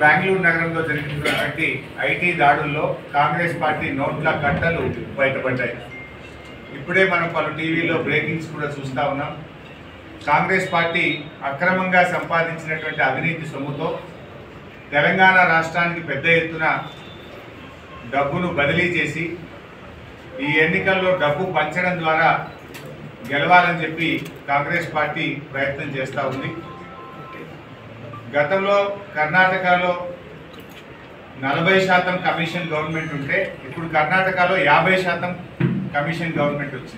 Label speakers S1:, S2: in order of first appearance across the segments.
S1: బెంగళూరు నగరంలో జరిగినటువంటి ఐటీ దాడుల్లో కాంగ్రెస్ పార్టీ నోట్ల కట్టలు బయటపడ్డాయి ఇప్పుడే మనం పలు టీవీలో బ్రేకింగ్స్ కూడా చూస్తూ ఉన్నాం కాంగ్రెస్ పార్టీ అక్రమంగా సంపాదించినటువంటి అవినీతి సొమ్ముతో తెలంగాణ రాష్ట్రానికి పెద్ద ఎత్తున డబ్బును బదిలీ చేసి ఈ ఎన్నికల్లో డబ్బు పంచడం ద్వారా గెలవాలని చెప్పి కాంగ్రెస్ పార్టీ ప్రయత్నం చేస్తూ ఉంది గతంలో కర్ణాటకలో నలభై శాతం కమిషన్ గవర్నమెంట్ ఉంటే ఇప్పుడు కర్ణాటకలో యాభై శాతం కమిషన్ గవర్నమెంట్ వచ్చింది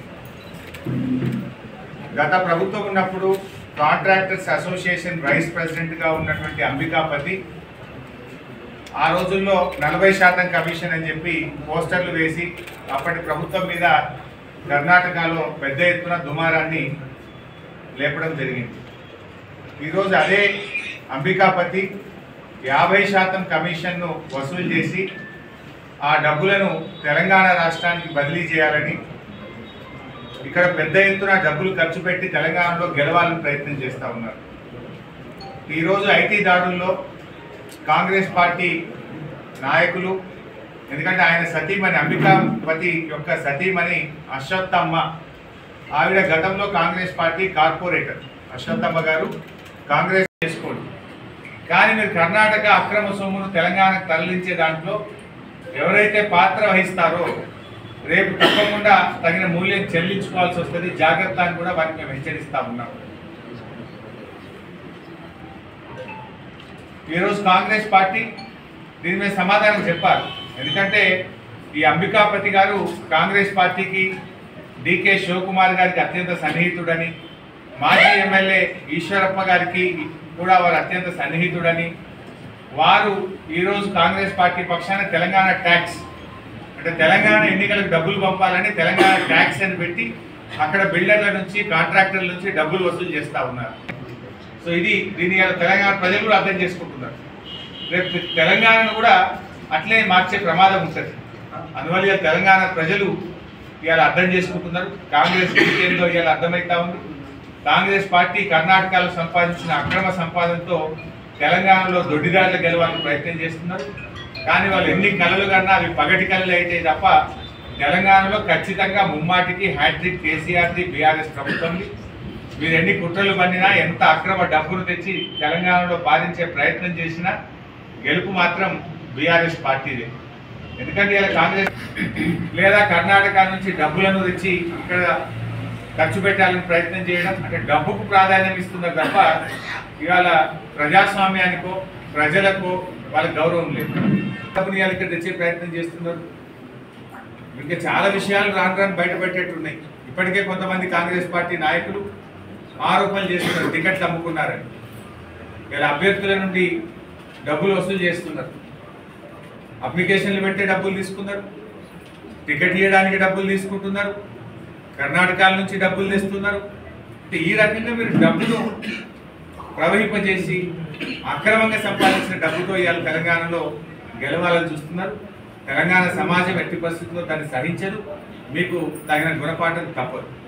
S1: గత ప్రభుత్వం ఉన్నప్పుడు కాంట్రాక్టర్స్ అసోసియేషన్ వైస్ ప్రెసిడెంట్గా ఉన్నటువంటి అంబికాపతి ఆ రోజుల్లో నలభై శాతం కమిషన్ అని చెప్పి పోస్టర్లు వేసి అప్పటి ప్రభుత్వం మీద కర్ణాటకలో పెద్ద ఎత్తున దుమారాన్ని లేపడం జరిగింది ఈరోజు అదే అంబికాపతి యాభై శాతం కమిషన్ను వసూలు చేసి ఆ డబ్బులను తెలంగాణ రాష్ట్రానికి బదిలీ చేయాలని ఇక్కడ పెద్ద ఎత్తున డబ్బులు ఖర్చు పెట్టి తెలంగాణలో గెలవాలని ప్రయత్నం చేస్తూ ఉన్నారు ఈరోజు ఐటీ దాడుల్లో కాంగ్రెస్ పార్టీ నాయకులు ఎందుకంటే ఆయన సతీమణి అంబికాపతి యొక్క సతీమణి అశ్వత్థమ్మ ఆవిడ గతంలో కాంగ్రెస్ పార్టీ కార్పొరేటర్ అశ్వత్థమ్మ గారు కాంగ్రెస్ చేసుకోండి కానీ మీరు కర్ణాటక అక్రమ సొమ్మును తెలంగాణకు తరలించే దాంట్లో ఎవరైతే పాత్ర వహిస్తారో రేపు తప్పకుండా తగిన మూల్యం చెల్లించుకోవాల్సి వస్తుంది జాగ్రత్త అని కూడా వారికి మేము హెచ్చరిస్తా ఉన్నాం ఈరోజు కాంగ్రెస్ పార్టీ దీని మీద సమాధానం చెప్పాలి ఎందుకంటే ఈ అంబికాపతి గారు కాంగ్రెస్ పార్టీకి డికే శివకుమార్ గారికి అత్యంత సన్నిహితుడని మాజీ ఎమ్మెల్యే ఈశ్వరప్ప గారికి కూడా వారు అత్యంత సన్నిహితుడని వారు ఈరోజు కాంగ్రెస్ పార్టీ పక్షాన తెలంగాణ ట్యాక్స్ అంటే తెలంగాణ ఎన్నికలకు డబ్బులు పంపాలని తెలంగాణ ట్యాక్స్ అని పెట్టి అక్కడ బిల్డర్ల నుంచి కాంట్రాక్టర్ల నుంచి డబ్బులు వసూలు చేస్తూ ఉన్నారు సో ఇది దీన్ని ఇవాళ తెలంగాణ ప్రజలు కూడా అర్థం చేసుకుంటున్నారు రేపు తెలంగాణను కూడా అట్లే మార్చే ప్రమాదం ఉంటుంది అందువల్ల ఇవాళ తెలంగాణ ప్రజలు ఇవాళ అర్థం చేసుకుంటున్నారు కాంగ్రెస్ ఏందో ఇవాళ అర్థమవుతా ఉంది కాంగ్రెస్ పార్టీ కర్ణాటకలో సంపాదించిన అక్రమ సంపాదనతో తెలంగాణలో దొడ్డిదారులు గెలవాలని ప్రయత్నం చేస్తున్నారు కానీ వాళ్ళు ఎన్ని కళలు కన్నా అవి పగటి కళలు అయితే తప్ప తెలంగాణలో ఖచ్చితంగా ముమ్మాటికి హ్యాట్రిక్ కేసీఆర్ది బీఆర్ఎస్ ప్రభుత్వంది మీరు ఎన్ని కుట్రలు పన్నినా ఎంత అక్రమ డబ్బును తెచ్చి తెలంగాణలో బాధించే ప్రయత్నం చేసినా గెలుపు మాత్రం బీఆర్ఎస్ పార్టీదే ఎందుకంటే ఇలా కాంగ్రెస్ లేదా కర్ణాటక నుంచి డబ్బులను తెచ్చి ఇక్కడ ఖర్చు పెట్టాలని ప్రయత్నం చేయడం అంటే డబ్బుకు ప్రాధాన్యం ఇస్తున్నారు తప్ప ఇవాళ ప్రజాస్వామ్యానికో ప్రజలకు వాళ్ళ గౌరవం లేదు డబ్బుని ఇవాళ ఇక్కడ తెచ్చే ప్రయత్నం చేస్తున్నారు ఇంకా చాలా విషయాలు రాను రాను బయటపెట్టేట్టు ఉన్నాయి ఇప్పటికే కొంతమంది కాంగ్రెస్ పార్టీ నాయకులు ఆరోపణలు చేస్తున్నారు టికెట్లు అమ్ముకున్నారని ఇలా అభ్యర్థుల నుండి డబ్బులు వసూలు చేస్తున్నారు అప్లికేషన్లు పెట్టే డబ్బులు తీసుకున్నారు టికెట్ ఇవ్వడానికి డబ్బులు తీసుకుంటున్నారు కర్ణాటక నుంచి డబ్బులు తెస్తున్నారు అంటే ఈ రకంగా మీరు డబ్బును ప్రవహింపజేసి అక్రమంగా సంపాదించిన డబ్బుతో ఇవాళ తెలంగాణలో గెలవాలని చూస్తున్నారు తెలంగాణ సమాజం ఎట్టి పరిస్థితుల్లో దాన్ని సహించదు మీకు తగిన గుణపాఠం తప్పదు